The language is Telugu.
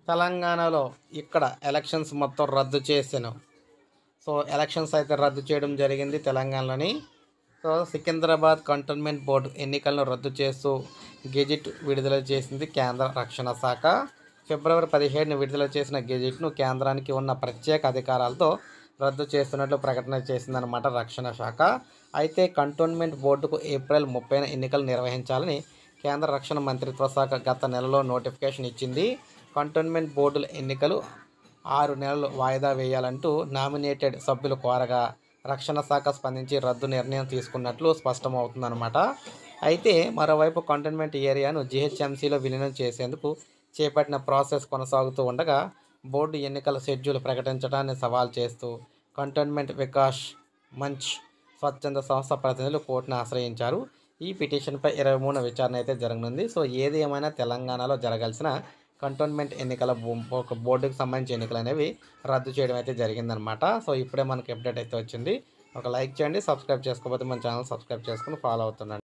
తెలంగాణలో ఇక్కడ ఎలక్షన్స్ మొత్తం రద్దు చేసాను సో ఎలక్షన్స్ అయితే రద్దు చేయడం జరిగింది తెలంగాణలోని సో సికింద్రాబాద్ కంటోన్మెంట్ బోర్డు ఎన్నికలను రద్దు చేస్తూ గెజిట్ విడుదల చేసింది కేంద్ర రక్షణ శాఖ ఫిబ్రవరి పదిహేడున విడుదల చేసిన గెజిట్ను కేంద్రానికి ఉన్న ప్రత్యేక అధికారాలతో రద్దు చేస్తున్నట్లు ప్రకటన చేసిందనమాట రక్షణ శాఖ అయితే కంటోన్మెంట్ బోర్డుకు ఏప్రిల్ ముప్పైన ఎన్నికలు నిర్వహించాలని కేంద్ర రక్షణ మంత్రిత్వ శాఖ గత నెలలో నోటిఫికేషన్ ఇచ్చింది కంటోన్మెంట్ బోర్డుల ఎన్నికలు ఆరు నెలలు వాయిదా వేయాలంటూ నామినేటెడ్ సభ్యులు కోరగా రక్షణ శాఖ స్పందించి రద్దు నిర్ణయం తీసుకున్నట్లు స్పష్టమవుతుందన్నమాట అయితే మరోవైపు కంటోన్మెంట్ ఏరియాను జిహెచ్ఎంసీలో విలీనం చేసేందుకు చేపట్టిన ప్రాసెస్ కొనసాగుతూ ఉండగా బోర్డు ఎన్నికల షెడ్యూల్ ప్రకటించడాన్ని సవాల్ చేస్తూ కంటోన్మెంట్ వికాస్ మంచ్ స్వచ్ఛంద సంస్థ ప్రతినిధులు కోర్టును ఆశ్రయించారు ఈ పిటిషన్పై ఇరవై మూడున విచారణ అయితే జరగనుంది సో ఏది ఏమైనా తెలంగాణలో జరగాల్సిన కంటోన్మెంట్ ఎన్నికల బో- ఒక బోర్డుకు సంబంధించి ఎన్నికలు అనేవి రద్దు చేయడం అయితే జరిగిందనమాట సో ఇప్పుడే మనకి అప్డేట్ అయితే వచ్చింది ఒక లైక్ చేయండి సబ్స్క్రైబ్ చేసుకోకపోతే మన ఛానల్ సబ్స్క్రైబ్ చేసుకుని ఫాలో అవుతుండండి